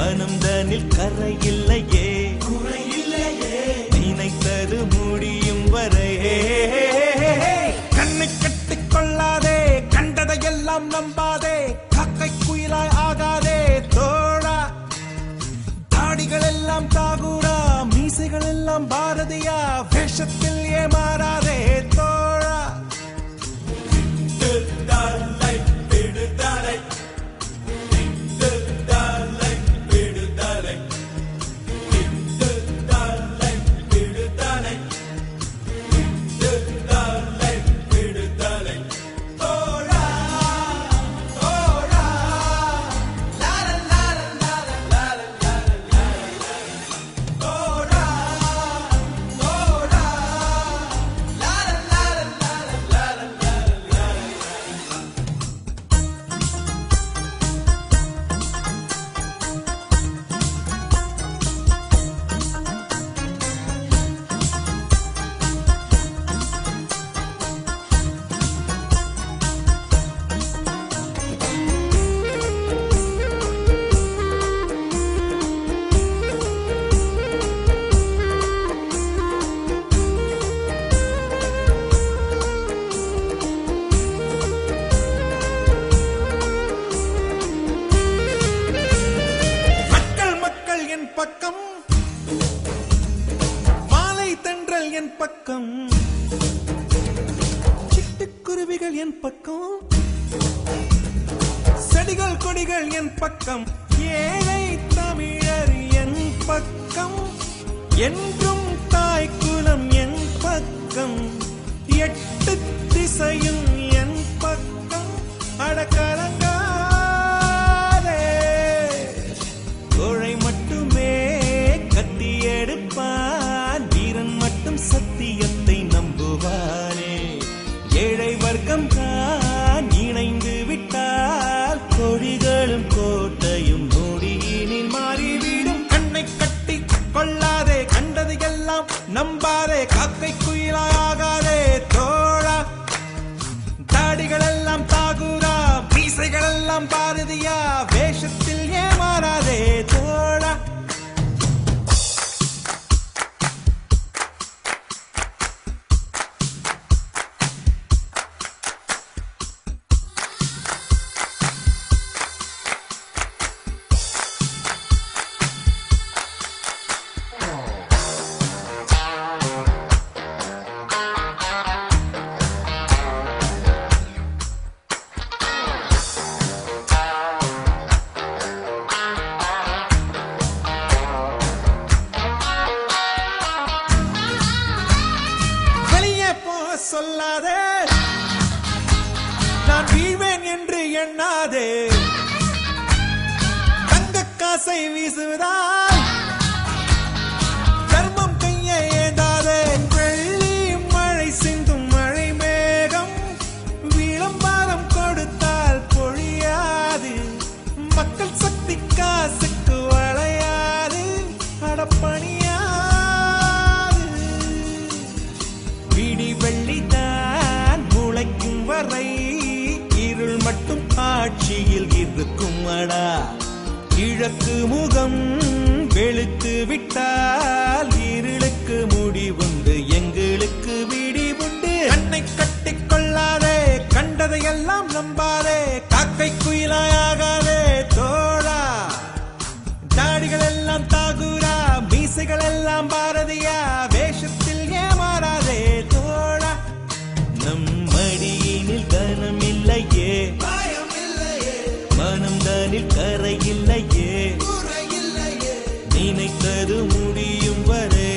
மனம் தனில் கரையில்லையே குறையில்லையே நினைத்தது முடியும் வரை கண்ணை கட்டிக் கொள்ளாதே கண்டதையெல்லாம் நம்பாதே காக்கை குயிலாய் ஆகாதே தோழா தாடிகள் எல்லாம் தாகூரா மீசைகள் எல்லாம் பாரதியா வேஷத்தில் ஏமாறாதே தோழா மக்கள் மக்கள் என் பக்கம் மாலை தென்றல் என் பக்கம் சிட்டுக்குருவிகள் என் பக்கம் செடிகள் கொடிகள் என் பக்கம் ஏழை தமிழர் என் பக்கம் என்றும் தாய் குலம் என் பக்கம் எட்டு திசையும் என் பக்கம் அடக்கலங்காதே கோழை மட்டுமே கத்தி எடுப்பான் வீரன் மட்டும் சத்தியத்தை நம்புவானே ஏழை வர்க்கம் தான் இணைந்து விட்டால் கொடிகளும் கோட்டையும் நொடியினில் மாறிவிடும் கண்ணை கட்டி கொள்ளாதே கண்டது எல்லாம் நம்பாதே காக்கை குயிலாகாதே தோழா தாடிகள் எல்லாம் தாகூரா மீசைகள் எல்லாம் பாரதியா வேஷத்தில் ஏமாறாதே தோழா வெளியே போக சொல்லாதே நான் வீழ்வேன் என்று எண்ணாதே தங்க காசை வீசுவதால் தர்மம் கையை ஏந்தாதே வெள்ளி மழை சிந்தும் மழை மேகம் விளம்பரம் கொடுத்தால் பொழியாது மக்கள் சக்தி காசுக்கு வளையாது அடப்பணியாது விடி வெள்ளிதான் முளைக்கும் வரை இருள் மட்டும் ஆட்சியில் இருக்கும் அடா கிழக்கு முகம் வெளுத்து விட்டால் இருளுக்கு முடிவுண்டு எங்களுக்கு விடிவுண்டு கண்ணை கட்டிக் கொள்ளாதே கண்டதையெல்லாம் நம்பாதே காக்கை குயிலாயாகாதே தோழா தாடிகள் எல்லாம் தாகூரா மீசைகள் எல்லாம் பாரதியா வேஷத்தில் ஏமாறாதே தோழா நம் மடியினில் கனம் இல்லையே மனம் தானில் கரையில்லையே நினைத்தது முடியும் வரே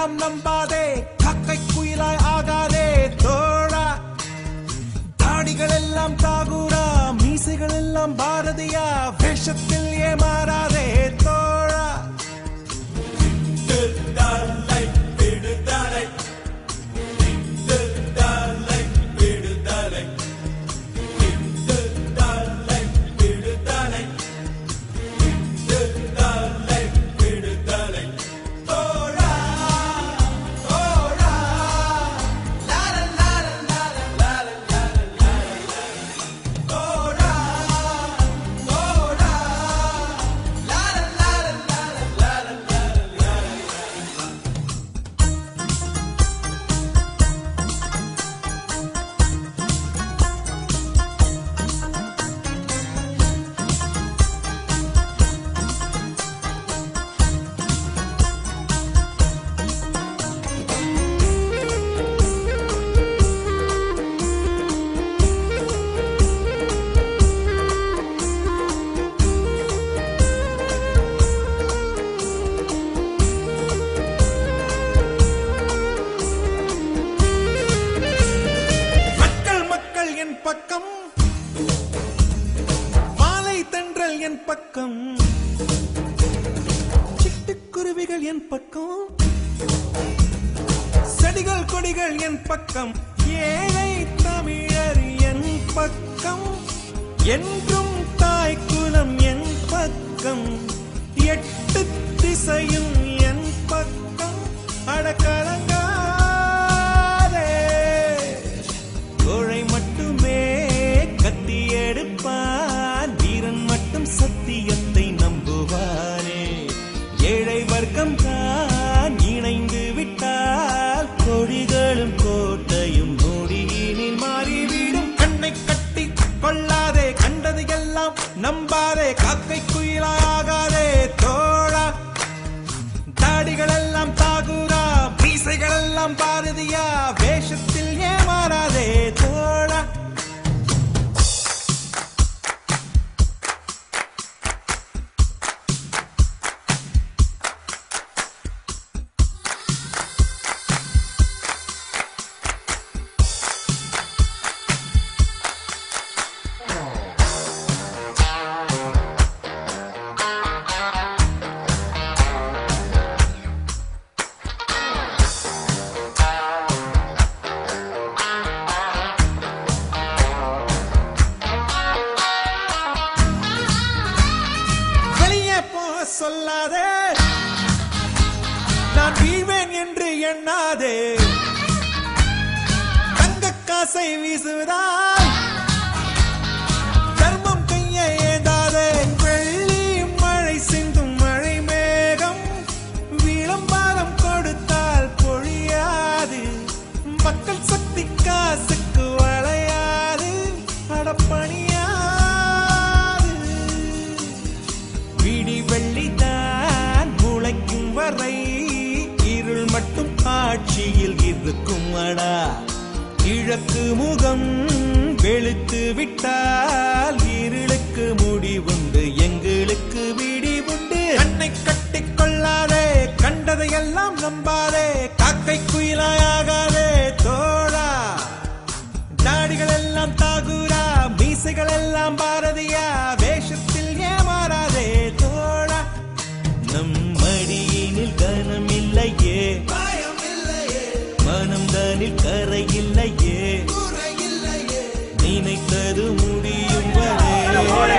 எல்லாம் நம்பாதே காக்கை குயிலாய் ஆகாதே தோழா தாடிகள் எல்லாம் தாகூரா மீசைகள் எல்லாம் பாரதியா வேஷத்தில் ஏமாறாதே தோழா விடுதலை விடுதலை விடுதலை விடுதலை விடுதலை விடுதலை விடுதலை விடுதலை தோழா தோழா லால லால லால லால லால தோழா தோழா லால லால லால லால லால மக்கள் மக்கள் என் பக்கம் மாலை தென்றல் என் பக்கம் சிட்டுக்குருவிகள் என் பக்கம் செடிகள் கொடிகள் என் பக்கம் ஏழை தமிழர் என் பக்கம் என்றும் தாய் குலம் என் பக்கம் எட்டு திசையும் என் பக்கம் அடக்கலங்காதே கோழை மட்டுமே கத்தி எடுப்பான் வீரன் மட்டும் சத்தியத்தை நம்புவானே ஏழை வர்க்கம் தான் இணைந்து விட்டால் கொடிகளும் கோட்டையும் நொடியினில் மாறிவிடும் கண்ணை கட்டி கொள்ளாதே கண்டது எல்லாம் நம்பாதே காக்கை குயிலாகாதே தோழா தாடிகள் எல்லாம் தாகுரா மீசைகள் எல்லாம் பாரதியா வேஷத்தில் ஏமாறாதே தோழா வெளியே போக சொல்லாதே நான் வீழ்வேன் என்று எண்ணாதே தங்க காசை வீசுவதால் தர்மம் கையை ஏந்தாதே வெள்ளி மழை சிந்தும் மழை மேகம் விளம்பரம் கொடுத்தால் பொழியாது மக்கள் சக்தி காசுக்கு வளையாது அடப்பணியாது விடி வெள்ளிதான் முளைக்கும் வரை இருள் மட்டும் ஆட்சியில் இருக்கும் அடா கிழக்கு முகம் வெளுத்து விட்டால் இருளுக்கு முடிவுண்டு எங்களுக்கு விடிவுண்டு கண்ணை கட்டிக் கொள்ளாதே கண்டதையெல்லாம் நம்பாதே காக்கை குயிலாயாகாதே தோழா தாடிகள் எல்லாம் தாகுரா மீசைகள் எல்லாம் பாரதியா வேஷத்தில் ஏமாறாதே தோழா நம் மடியினில் கனம் இல்லையே மனம் தானில் கரை இல்லையே நினைத்தது முடியும் வரை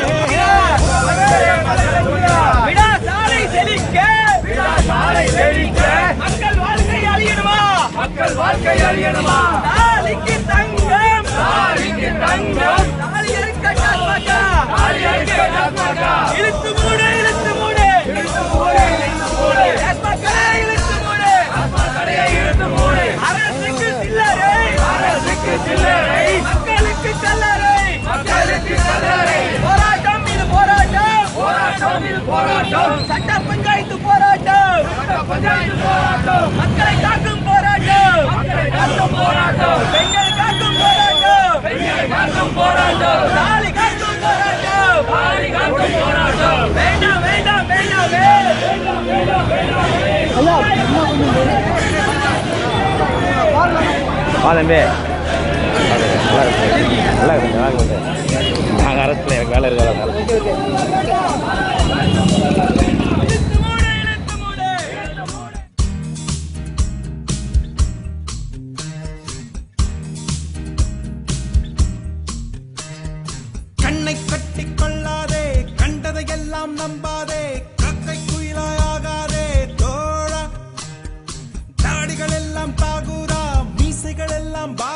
விடா சாலை செழிக்க விடா சாலை செழிக்க மக்கள் வாழ்க்கை அழியணுமா மக்கள் வாழ்க்கை அழியணுமா தாலிக்கு தங்கம் தாலிக்கு தங்கம் தாலி எடுக்க காப்பாக்கா தாலி எடுக்க காப்பாக்கா இழுத்து மூடு இழுத்து மூடு இழுத்து மூடு இழுத்து மூடு மக்களே இழுத்து மூடு மக்களே இழுத்து மூடு அரசுக்கு சில்லறை அரசுக்கு சில்லறை மக்களுக்கு கல்லறை மக்களுக்கு கல்லறை போராட்டம் இது போராட்டம் போராட்டம் இது போராட்டம் சட்ட பஞ்சாயத்து போராட்டம் சட்ட பஞ்சாயத்து போராட்டம் மக்களை காக்கும் போராட்டம் மக்களை காக்கும் போராட்டம் பெண்களை காக்கும் போராட்டம் பெண்களை காக்கும் போராட்டம் தாலி காக்கும் போராட்டம் தாலி காக்கும் போராட்டம் வேண்டாம் வேண்டாம் வேண்டாம் வேண்டாம் வேண்டாம் வேண்டாம் வா தம்பி நல்லா இருக்கு நல்லா இருக்கு நல்லா இருக்கு நாங்கள் அரசில் எனக்கு வேலை இருக்காது கண்ணை கட்டிக் கொள்ளாதே கண்டதையெல்லாம் நம்பாதே கத்தை குயிலாயாகாதே தோழா தாடிகள் எல்லாம் தாகூரா மீசைகள் எல்லாம் பா